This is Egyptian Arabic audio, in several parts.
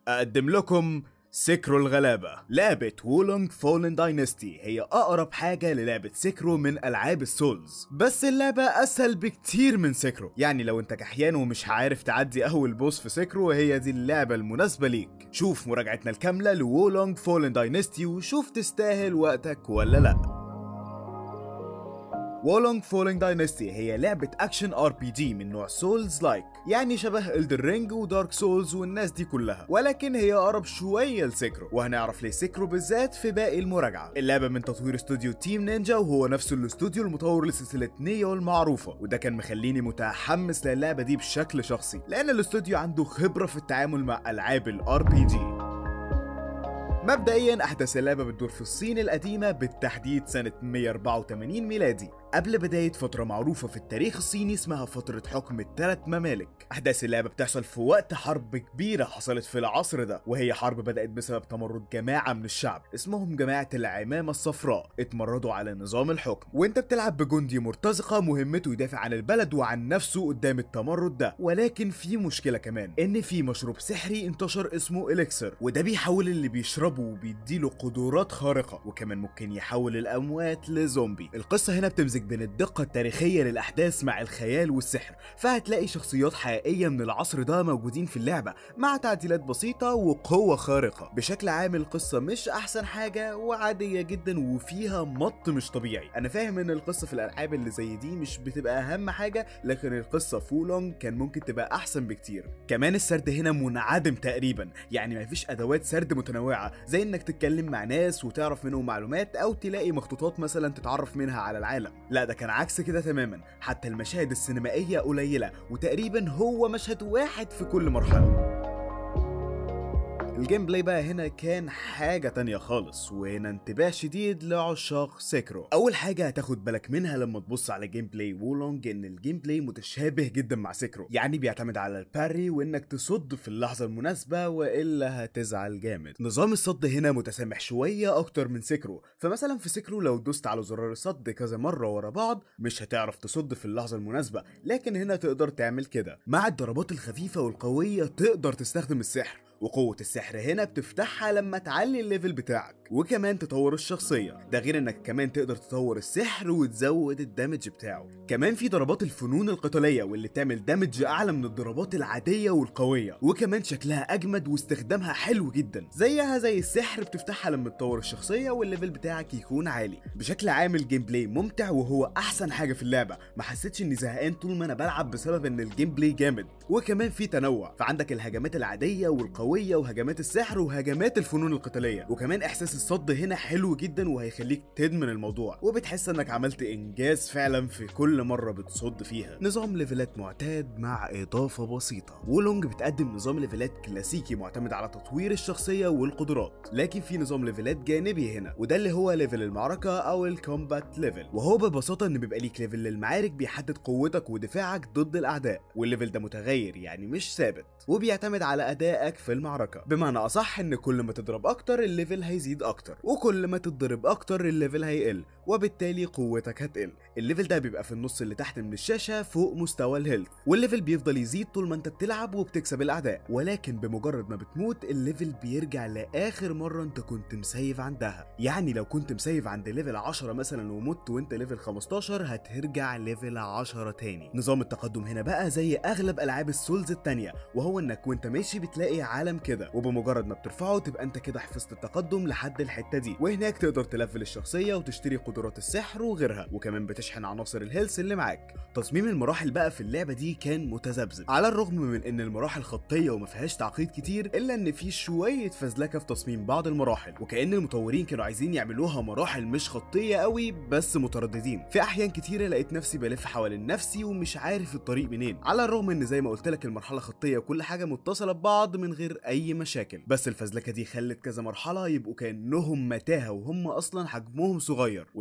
اقدم لكم سكرو الغلابة لعبة وولونج فولن داينستي هي أقرب حاجة للعبة سكرو من ألعاب السولز بس اللعبة أسهل بكتير من سكرو يعني لو أنت كحيان ومش عارف تعدي أول بوس في سكرو هي دي اللعبة المناسبة ليك شوف مراجعتنا الكاملة لوولونج فولن داينستي وشوف تستاهل وقتك ولا لأ وولونج فولينج داينستي هي لعبة أكشن ار بي جي من نوع سولز لايك يعني شبه إلدر رينج ودارك سولز والناس دي كلها ولكن هي أقرب شوية لسكرو وهنعرف ليه سكرو بالذات في باقي المراجعة اللعبة من تطوير استوديو تيم نينجا وهو نفسه الاستوديو المطور لسلسلة نيو المعروفة وده كان مخليني متحمس للعبة دي بشكل شخصي لأن الاستوديو عنده خبرة في التعامل مع ألعاب الار بي جي مبدئيا احداث اللعبه بتدور في الصين القديمه بالتحديد سنه 184 ميلادي قبل بداية فترة معروفة في التاريخ الصيني اسمها فترة حكم الثلاث ممالك أحداث اللعبة بتحصل في وقت حرب كبيرة حصلت في العصر ده وهي حرب بدأت بسبب تمرد جماعة من الشعب اسمهم جماعة العمامة الصفراء اتمردوا على نظام الحكم وانت بتلعب بجندي مرتزقة مهمته يدافع عن البلد وعن نفسه قدام التمرد ده ولكن في مشكلة كمان ان في مشروب سحري انتشر اسمه اليكسر وده بيحول اللي بيشربه وبيديله قدرات خارقة وكمان ممكن يحول الأموات لزومبي القصة هنا بتمزج بين الدقة التاريخية للأحداث مع الخيال والسحر فهتلاقي شخصيات حقيقية من العصر ده موجودين في اللعبة مع تعديلات بسيطة وقوة خارقة بشكل عام القصة مش أحسن حاجة وعادية جدا وفيها مط مش طبيعي أنا فاهم إن القصة في الألعاب اللي زي دي مش بتبقى أهم حاجة لكن القصة فولونج كان ممكن تبقى أحسن بكتير كمان السرد هنا منعدم تقريبا يعني مفيش أدوات سرد متنوعة زي إنك تتكلم مع ناس وتعرف منهم معلومات أو تلاقي مخطوطات مثلا تتعرف منها على العالم لا ده كان عكس كده تماما حتى المشاهد السينمائية قليلة وتقريبا هو مشهد واحد في كل مرحلة الجيم بلاي بقى هنا كان حاجة تانية خالص وهنا انتباه شديد لعشاق سيكرو أول حاجة هتاخد بالك منها لما تبص على جيم بلاي وولونج إن الجيم بلاي متشابه جدا مع سيكرو يعني بيعتمد على الباري وإنك تصد في اللحظة المناسبة وإلا هتزعل جامد نظام الصد هنا متسامح شوية أكتر من سيكرو فمثلا في سيكرو لو دوست على زرار الصد كذا مرة ورا بعض مش هتعرف تصد في اللحظة المناسبة لكن هنا تقدر تعمل كده مع الضربات الخفيفة والقوية تقدر تستخدم السحر وقوة السحر هنا بتفتحها لما تعلي الليفل بتاعك وكمان تطور الشخصية ده غير انك كمان تقدر تطور السحر وتزود الدمج بتاعه كمان في ضربات الفنون القتالية واللي تعمل دمج اعلى من الضربات العادية والقوية وكمان شكلها اجمد واستخدامها حلو جدا زيها زي السحر بتفتحها لما تطور الشخصية والليفل بتاعك يكون عالي بشكل عام الجيم بلاي ممتع وهو احسن حاجة في اللعبة ما حسيتش اني زهقان طول ما انا بلعب بسبب ان الجيم بلاي جامد وكمان في تنوع فعندك الهجمات العادية والقوية القوية وهجمات السحر وهجمات الفنون القتالية وكمان احساس الصد هنا حلو جدا وهيخليك تدمن الموضوع وبتحس انك عملت انجاز فعلا في كل مرة بتصد فيها نظام ليفلات معتاد مع اضافة بسيطة وولونج بتقدم نظام ليفلات كلاسيكي معتمد على تطوير الشخصية والقدرات لكن في نظام ليفلات جانبي هنا وده اللي هو ليفل المعركة او الكومبات ليفل وهو ببساطة ان بيبقى ليك ليفل للمعارك بيحدد قوتك ودفاعك ضد الاعداء والليفل ده متغير يعني مش ثابت وبيعتمد على ادائك في المعركة بمعنى اصح ان كل ما تضرب اكتر الليفل هيزيد اكتر وكل ما تتضرب اكتر الليفل هيقل وبالتالي قوتك هتقل الليفل ده بيبقى في النص اللي تحت من الشاشة فوق مستوى الهيلث والليفل بيفضل يزيد طول ما انت بتلعب وبتكسب الاعداء ولكن بمجرد ما بتموت الليفل بيرجع لاخر مرة انت كنت مسيف عندها يعني لو كنت مسيف عند ليفل 10 مثلا ومت وانت ليفل 15 هترجع ليفل 10 تاني نظام التقدم هنا بقى زي اغلب العاب السولز التانية وهو انك وانت ماشي بتلاقي عالم كده وبمجرد ما بترفعه تبقى انت كده حفظت التقدم لحد الحته دي وهناك تقدر تلفل الشخصيه وتشتري قدرات السحر وغيرها وكمان بتشحن عناصر الهيلث اللي معاك تصميم المراحل بقى في اللعبه دي كان متذبذب على الرغم من ان المراحل خطيه وما فيهاش تعقيد كتير الا ان في شويه فزلكه في تصميم بعض المراحل وكان المطورين كانوا عايزين يعملوها مراحل مش خطيه قوي بس مترددين في احيان كتيره لقيت نفسي بلف حوالين نفسي ومش عارف الطريق منين على الرغم ان زي ما قلت لك المرحله خطيه وكل حاجه متصله ببعض من غير اي مشاكل بس الفزلكه دي خلت كذا مرحله يبقوا كانهم متاهه وهم اصلا حجمهم صغير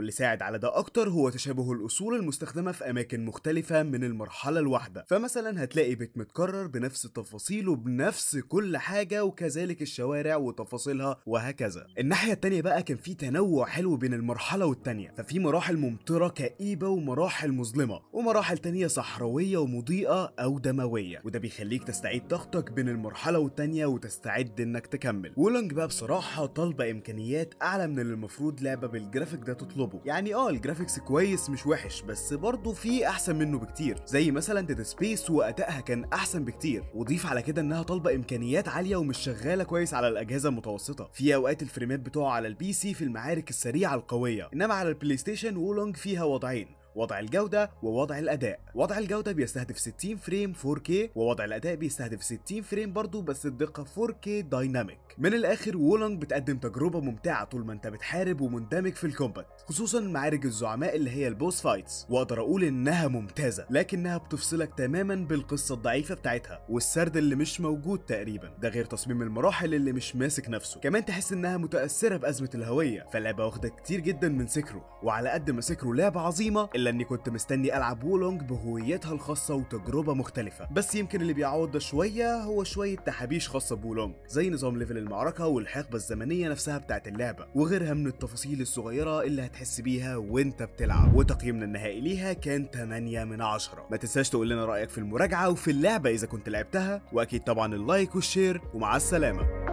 واللي ساعد على ده اكتر هو تشابه الاصول المستخدمه في اماكن مختلفه من المرحله الواحده فمثلا هتلاقي بيت متكرر بنفس التفاصيل وبنفس كل حاجه وكذلك الشوارع وتفاصيلها وهكذا الناحيه التانية بقى كان في تنوع حلو بين المرحله والتانية ففي مراحل ممطره كئيبه ومراحل مظلمه ومراحل تانية صحراويه ومضيئه او دمويه وده بيخليك تستعيد طاقتك بين المرحله والتانية وتستعد انك تكمل وولونج بقى بصراحه طالبه امكانيات اعلى من اللي المفروض لعبه بالجرافيك ده تطلبه يعني اه الجرافيكس كويس مش وحش بس برضه في احسن منه بكتير زي مثلا ديد سبيس وادائها كان احسن بكتير وضيف على كده انها طالبه امكانيات عاليه ومش شغاله كويس على الاجهزه المتوسطه في اوقات الفريمات بتقع على البي سي في المعارك السريعه القويه انما على البلاي ستيشن وولونج فيها وضعين وضع الجودة ووضع الأداء وضع الجودة بيستهدف 60 فريم 4K ووضع الأداء بيستهدف 60 فريم برضو بس الدقة 4K دايناميك من الآخر وولونج بتقدم تجربة ممتعة طول ما أنت بتحارب ومندمج في الكومبات خصوصا معارك الزعماء اللي هي البوس فايتس وأقدر أقول إنها ممتازة لكنها بتفصلك تماما بالقصة الضعيفة بتاعتها والسرد اللي مش موجود تقريبا ده غير تصميم المراحل اللي مش ماسك نفسه كمان تحس إنها متأثرة بأزمة الهوية فاللعبة واخدة كتير جدا من سكرو وعلى قد ما سكرو لعبة عظيمة إلا إني كنت مستني ألعب وولونج بهويتها الخاصة وتجربة مختلفة بس يمكن اللي بيعوض ده شوية هو شوية تحابيش خاصة بوولونج زي نظام ليفل المعركة والحقبة الزمنية نفسها بتاعت اللعبة وغيرها من التفاصيل الصغيرة اللي هتحس بيها وانت بتلعب وتقييمنا النهائي ليها كان 8 من 10 ما تنساش تقول لنا رأيك في المراجعة وفي اللعبة إذا كنت لعبتها وأكيد طبعا اللايك والشير ومع السلامة